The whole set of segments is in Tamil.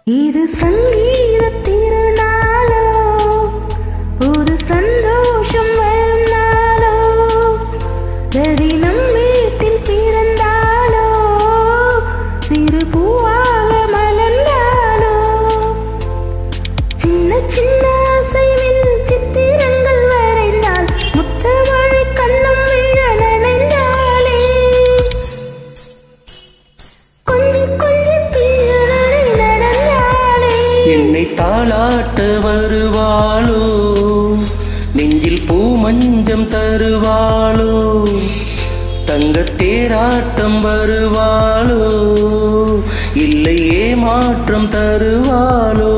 இது சங்கீத திருநாளோ ஒரு சந்தோஷம் வரும் நாளோ ரதி நம் வீட்டில் பிறந்தாளோ சிறு பூவாக மலர்ந்தாளோ சின்ன சின்ன அசைவில் சித்திரங்கள் வரைந்தாள் முத்தமழை கண்ணம் விழ நனைந்தாளே கொஞ்சி கொஞ்சி பின்னணி நடந்தாளே என்னை தாளாட்ட வருவாளோ நெஞ்சில் பூ மஞ்சம் தருவாளோ தங்கத் தேராட்டம் வருவாளோ இல்லை ஏமாற்றம் தருவாளோ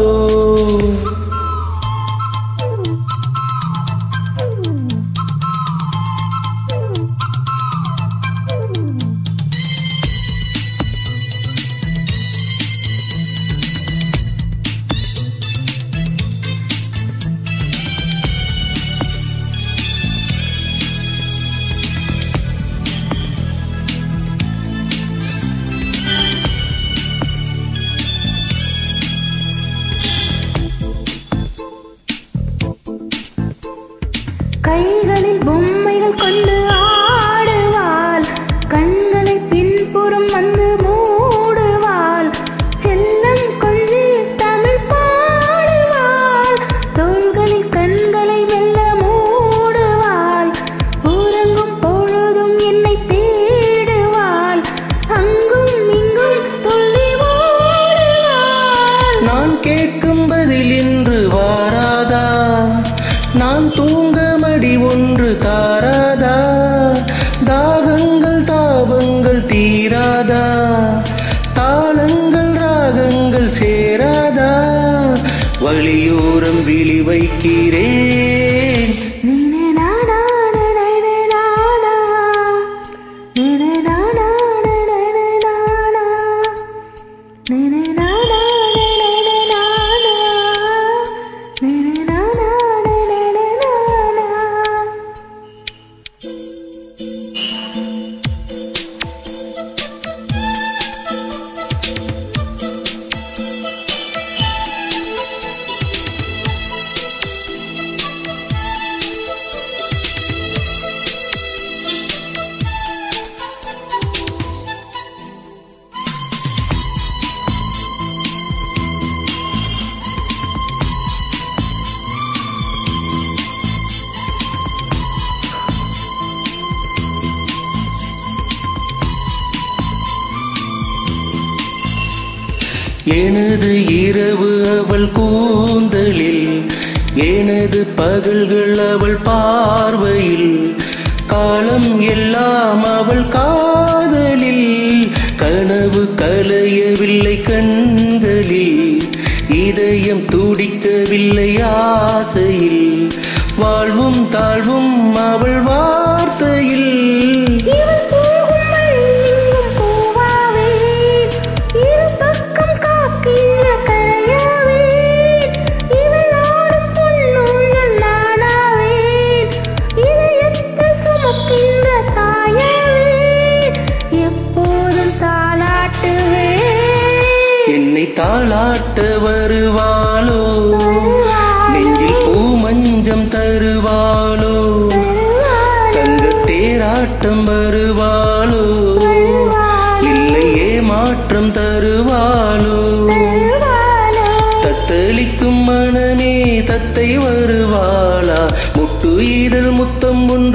கைகளில் பொம்மைகள் கொண்டு ஆடுவாள் கண்களை பின்புறம் வந்து மூடுவாள் செல்லம் கொஞ்சி தமிழ் பாடுவாள் தோள்களில் கண்களை மெல்ல மூடுவாள் உறங்கும் பொழுதும் என்னை தேடுவாள் அங்கும் இங்கும் துள்ளி ஓடுவாள் நான் கேட்கும் பதில் இன்று வாராதா நான் தூங்க மடி ஒன்று தாராதா தாகங்கள் தாபங்கள் தீராதா தாளங்கள் ராகங்கள் சேராதா வழியோரம் விழி வைக்கிறேன் எனது இரவு அவள் கூந்தலில் எனது பகல்கள் அவள் பார்வையில் காலம் எல்லாம் அவள் காதலில் கனவு கலையவில்லை கண்களில் இதயம் துடிக்கவில்லை ஆசையில் வாழ்வும் தாழ்வும் அவள் வார்த்தையில் இவள் போகும் வழியெங்கும் பூவாவேன். இரு பக்கம் காக்கின்ற கரையாவேன். இவள் ஆடும் பொன்னூஞ்சல் நானாவேன். இதயத்தில் சுமக்கின்ற தாயாவேன். எப்போதும் தாலாட்டுவேன் என்னை தாளாட்ட வருவாளோ நெஞ்சில் பூ மஞ்சம் தருவாளோ தங்க தேராட்டம் வருவாளோ இல்லை ஏமாற்றம் தருவாளோ தத்தளிக்கும் மனமே தத்தை வருவாளா முட்டு இதழ் முத்தம் ஒன்று